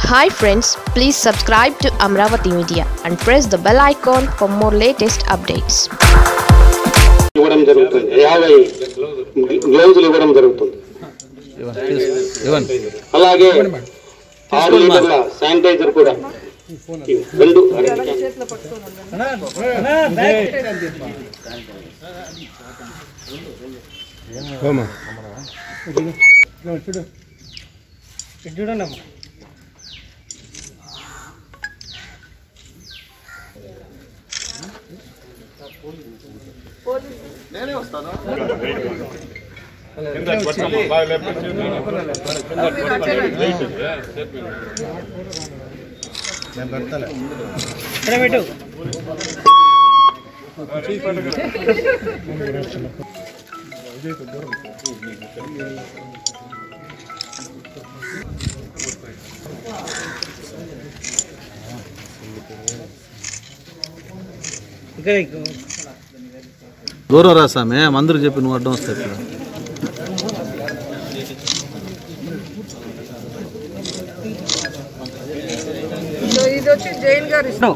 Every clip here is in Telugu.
Hi friends please subscribe to Amaravati media and press the bell icon for more latest updates ఇవ్వడం జరుగుతుంది యాభై గ్లౌజులు ఇవ్వడం జరుగుతుంది ఇవ్వండి అలాగే ఆరు లీటర్ల శానిటైజర్ కూడా ఇవి రెండు దూరం రా స్వామి మందులు చెప్పి నువ్వు అడ్డం వస్తాయి ఇక్కడ ఇది వచ్చి జైన్ గారు ఇష్టం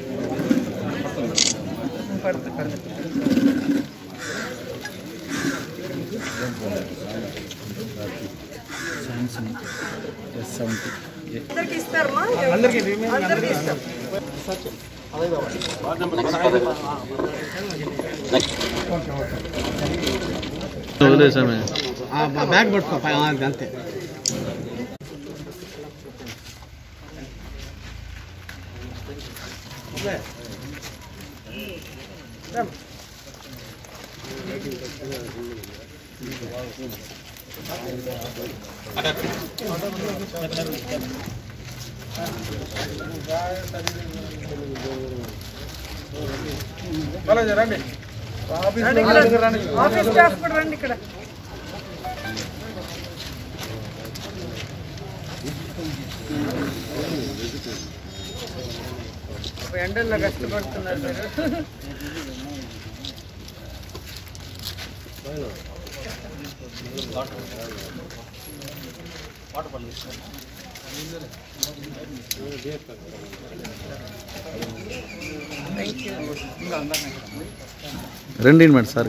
అందరికి ఇస్తారమ్మా అందరికి ఇస్తాం వదిలేసామే బ్యాగ్ పట్టుకో పై- ఆ, అంతే రండి ఇక్కడ. ఆఫీస్ స్టాఫ్ కూడా రండి ఇక్కడ ఎండల్లో కష్టపడుతున్నారు మీరు రండి madam sir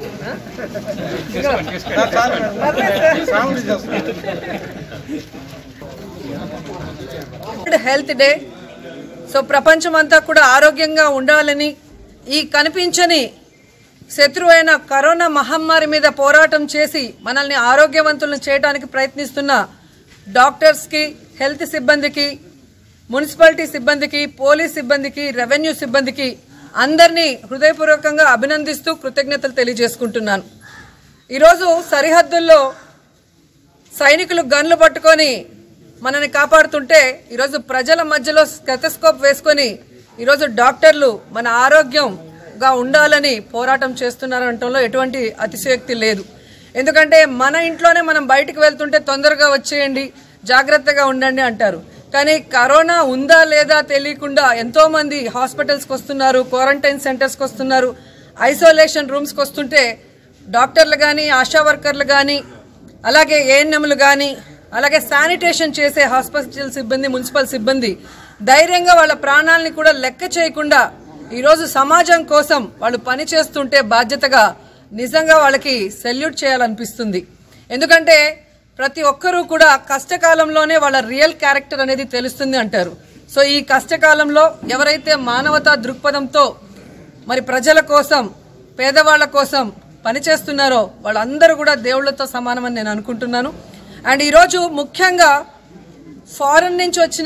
world health day so ప్రపంచమంతా కూడా ఆరోగ్యంగా ఉండాలని ఈ కనిపించని శత్రువైన కరోనా మహమ్మారి మీద పోరాటం చేసి మనల్ని ఆరోగ్యవంతులను చేయడానికి ప్రయత్నిస్తున్న డాక్టర్స్కి హెల్త్ సిబ్బందికి మున్సిపాలిటీ సిబ్బందికి పోలీస్ సిబ్బందికి రెవెన్యూ సిబ్బందికి అందరినీ హృదయపూర్వకంగా అభినందిస్తూ కృతజ్ఞతలు తెలియజేసుకుంటున్నాను ఈరోజు సరిహద్దుల్లో సైనికులు గన్లు పట్టుకొని మనని కాపాడుతుంటే ఈరోజు ప్రజల మధ్యలో స్టెథోస్కోప్ వేసుకొని ఈరోజు డాక్టర్లు మన ఆరోగ్యంగా ఉండాలని పోరాటం చేస్తున్నారనటంలో ఎటువంటి అతిశయోక్తి లేదు ఎందుకంటే మన ఇంట్లోనే మనం బయటికి వెళ్తుంటే తొందరగా వచ్చేయండి జాగ్రత్తగా ఉండండి అంటారు కానీ కరోనా ఉందా లేదా తెలియకుండా ఎంతోమంది హాస్పిటల్స్కి వస్తున్నారు క్వారంటైన్ సెంటర్స్కి వస్తున్నారు ఐసోలేషన్ రూమ్స్కి వస్తుంటే డాక్టర్లు కానీ ఆశా వర్కర్లు కానీ అలాగే ఏఎన్ఎంలు కానీ అలాగే శానిటేషన్ చేసే హాస్పిటల్ సిబ్బంది మున్సిపల్ సిబ్బంది ధైర్యంగా వాళ్ళ ప్రాణాలని కూడా లెక్క చేయకుండా ఈరోజు సమాజం కోసం వాళ్ళు పని చేస్తుంటే బాధ్యతగా నిజంగా వాళ్ళకి సెల్యూట్ చేయాలనిపిస్తుంది ఎందుకంటే ప్రతి ఒక్కరూ కూడా కష్టకాలంలోనే వాళ్ళ రియల్ క్యారెక్టర్ అనేది తెలుస్తుంది అంటారు సో ఈ కష్టకాలంలో ఎవరైతే మానవతా దృక్పథంతో మరి ప్రజల కోసం పేదవాళ్ళ కోసం పనిచేస్తున్నారో వాళ్ళందరూ కూడా దేవుళ్ళతో సమానమని నేను అనుకుంటున్నాను అండ్ ఈరోజు ముఖ్యంగా ఫారెన్ నుంచి వచ్చిన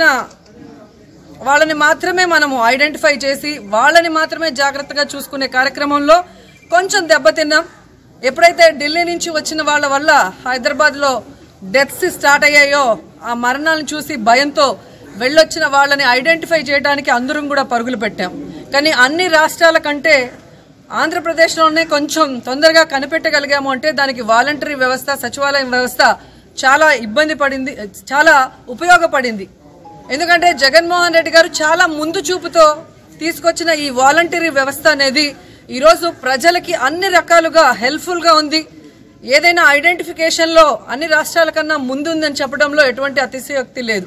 వాళ్ళని మాత్రమే మనము ఐడెంటిఫై చేసి వాళ్ళని మాత్రమే జాగ్రత్తగా చూసుకునే కార్యక్రమంలో కొంచెం దెబ్బతిన్నాం ఎప్పుడైతే ఢిల్లీ నుంచి వచ్చిన వాళ్ళ వల్ల హైదరాబాద్లో డెత్స్ స్టార్ట్ అయ్యాయో ఆ మరణాలను చూసి భయంతో వెళ్ళొచ్చిన వాళ్ళని ఐడెంటిఫై చేయడానికి అందరం కూడా పరుగులు పెట్టాం కానీ అన్ని రాష్ట్రాల కంటే ఆంధ్రప్రదేశ్లోనే కొంచెం తొందరగా కనిపెట్టగలిగాము అంటే దానికి వాలంటరీ వ్యవస్థ సచివాలయం వ్యవస్థ చాలా ఇబ్బంది పడింది చాలా ఉపయోగపడింది ఎందుకంటే జగన్మోహన్ రెడ్డి గారు చాలా ముందు చూపుతో తీసుకొచ్చిన ఈ వాలంటరీ వ్యవస్థ అనేది ఈరోజు ప్రజలకి అన్ని రకాలుగా హెల్ప్ఫుల్గా ఉంది ఏదైనా ఐడెంటిఫికేషన్లో అన్ని రాష్ట్రాల కన్నా ముందుందని చెప్పడంలో ఎటువంటి అతిశయోక్తి లేదు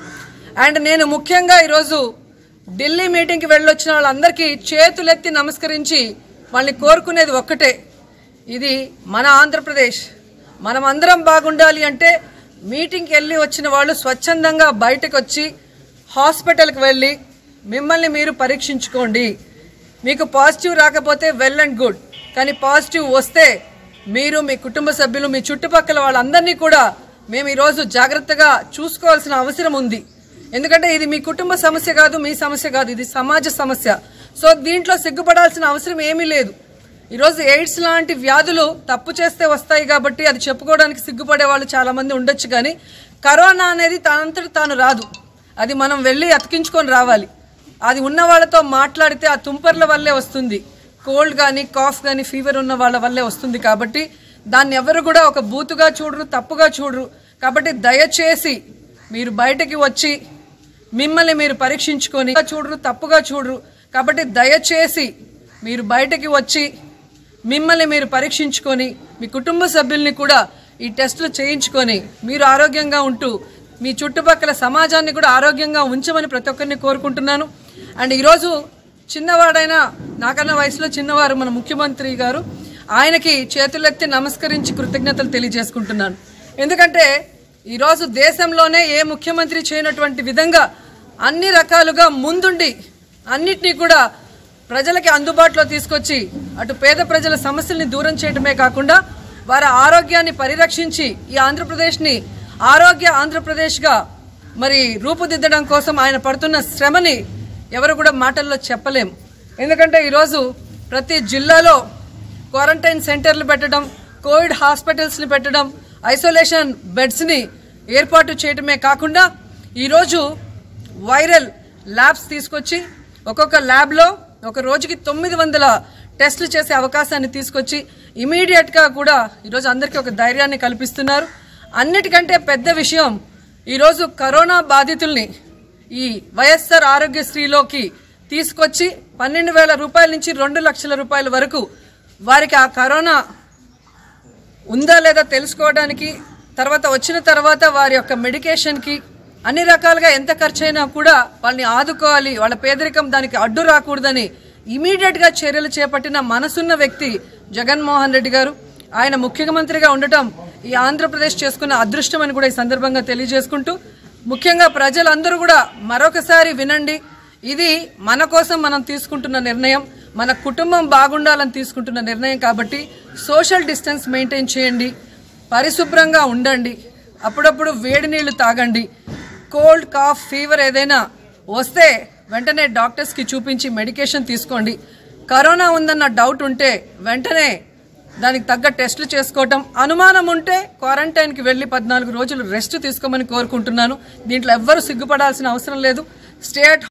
అండ్ నేను ముఖ్యంగా ఈరోజు ఢిల్లీ మీటింగ్కి వెళ్ళొచ్చిన వాళ్ళందరికీ చేతులెత్తి నమస్కరించి వాళ్ళని కోరుకునేది ఒక్కటే ఇది మన ఆంధ్రప్రదేశ్ మనం అందరం బాగుండాలి అంటే మీటింగ్కి వెళ్ళి వచ్చిన వాళ్ళు స్వచ్ఛందంగా బయటకు వచ్చి హాస్పిటల్కి వెళ్ళి మిమ్మల్ని మీరు పరీక్షించుకోండి మీకు పాజిటివ్ రాకపోతే వెల్ అండ్ గుడ్ కానీ పాజిటివ్ వస్తే మీరు మీ కుటుంబ సభ్యులు మీ చుట్టుపక్కల వాళ్ళందరినీ కూడా మేము ఈరోజు జాగ్రత్తగా చూసుకోవాల్సిన అవసరం ఉంది ఎందుకంటే ఇది మీ కుటుంబ సమస్య కాదు మీ సమస్య కాదు ఇది సమాజ సమస్య సో దీంట్లో సిగ్గుపడాల్సిన అవసరం ఏమీ లేదు ఈరోజు ఎయిడ్స్ లాంటి వ్యాధులు తప్పు చేస్తే వస్తాయి కాబట్టి అది చెప్పుకోవడానికి సిగ్గుపడే వాళ్ళు చాలా మంది ఉండొచ్చు కానీ కరోనా అనేది తనంతట తాను రాదు అది మనం వెళ్ళి అతికించుకొని రావాలి అది ఉన్న వాళ్ళతో మాట్లాడితే ఆ తుంపర్ల వల్లే వస్తుంది కోల్డ్ కానీ కాఫ్ కానీ ఫీవర్ ఉన్న వాళ్ళ వల్లే వస్తుంది కాబట్టి దాన్ని ఎవరు కూడా ఒక బూతుగా చూడరు తప్పుగా చూడరు కాబట్టి దయచేసి మీరు బయటకి వచ్చి మిమ్మల్ని మీరు పరీక్షించుకొని చూడరు తప్పుగా చూడరు కాబట్టి దయచేసి మీరు బయటకి వచ్చి మిమ్మల్ని మీరు పరీక్షించుకొని మీ కుటుంబ సభ్యుల్ని కూడా ఈ టెస్టులు చేయించుకొని మీరు ఆరోగ్యంగా ఉంటూ మీ చుట్టుపక్కల సమాజాన్ని కూడా ఆరోగ్యంగా ఉంచమని ప్రతి ఒక్కరిని కోరుకుంటున్నాను అండ్ ఈరోజు చిన్నవాడైన నాకన్నా వయసులో చిన్నవారు మన ముఖ్యమంత్రి గారు ఆయనకి చేతులెత్తి నమస్కరించి కృతజ్ఞతలు తెలియజేసుకుంటున్నాను ఎందుకంటే ఈరోజు దేశంలోనే ఏ ముఖ్యమంత్రి చేయనటువంటి విధంగా అన్ని రకాలుగా ముందుండి అన్నిటినీ కూడా ప్రజలకి అందుబాటులో తీసుకొచ్చి అటు పేద ప్రజల సమస్యల్ని దూరం చేయడమే కాకుండా వారి ఆరోగ్యాన్ని పరిరక్షించి ఈ ఆంధ్రప్రదేశ్ని ఆరోగ్య ఆంధ్రప్రదేశ్గా మరి రూపుదిద్దడం కోసం ఆయన పడుతున్న శ్రమని ఎవరు కూడా మాటల్లో చెప్పలేం ఎందుకంటే ఈరోజు ప్రతి జిల్లాలో క్వారంటైన్ సెంటర్లు పెట్టడం కోవిడ్ హాస్పిటల్స్ని పెట్టడం ఐసోలేషన్ బెడ్స్ని ఏర్పాటు చేయడమే కాకుండా ఈరోజు వైరల్ ల్యాబ్స్ తీసుకొచ్చి ఒక్కొక్క ల్యాబ్లో ఒక రోజుకి తొమ్మిది వందల టెస్టులు చేసే అవకాశాన్ని తీసుకొచ్చి ఇమీడియట్గా కూడా ఈరోజు అందరికీ ఒక ధైర్యాన్ని కల్పిస్తున్నారు అన్నిటికంటే పెద్ద విషయం ఈరోజు కరోనా బాధితుల్ని ఈ వైఎస్ఆర్ ఆరోగ్యశ్రీలోకి తీసుకొచ్చి పన్నెండు వేల రూపాయల నుంచి రెండు లక్షల రూపాయల వరకు వారికి ఆ కరోనా ఉందా లేదా తెలుసుకోవడానికి తర్వాత వచ్చిన తర్వాత వారి యొక్క మెడికేషన్కి అన్ని రకాలుగా ఎంత ఖర్చు అయినా కూడా వాళ్ళని ఆదుకోవాలి వాళ్ళ పేదరికం దానికి అడ్డు రాకూడదని ఇమీడియట్గా చర్యలు చేపట్టిన మనసున్న వ్యక్తి జగన్మోహన్ రెడ్డి గారు ఆయన ముఖ్యమంత్రిగా ఉండటం ఈ ఆంధ్రప్రదేశ్ చేసుకున్న అదృష్టం అని కూడా ఈ సందర్భంగా తెలియజేసుకుంటూ ముఖ్యంగా ప్రజలందరూ కూడా మరొకసారి వినండి ఇది మన కోసం మనం తీసుకుంటున్న నిర్ణయం మన కుటుంబం బాగుండాలని తీసుకుంటున్న నిర్ణయం కాబట్టి సోషల్ డిస్టెన్స్ మెయింటైన్ చేయండి పరిశుభ్రంగా ఉండండి అప్పుడప్పుడు వేడి నీళ్లు తాగండి కోల్డ్ కాఫ్ ఫీవర్ ఏదైనా వస్తే వెంటనే డాక్టర్స్కి చూపించి మెడికేషన్ తీసుకోండి కరోనా ఉందన్న డౌట్ ఉంటే వెంటనే దానికి తగ్గ టెస్టులు చేసుకోవటం అనుమానం ఉంటే క్వారంటైన్కి వెళ్ళి పద్నాలుగు రోజులు రెస్ట్ తీసుకోమని కోరుకుంటున్నాను దీంట్లో ఎవ్వరూ సిగ్గుపడాల్సిన అవసరం లేదు స్టే అట్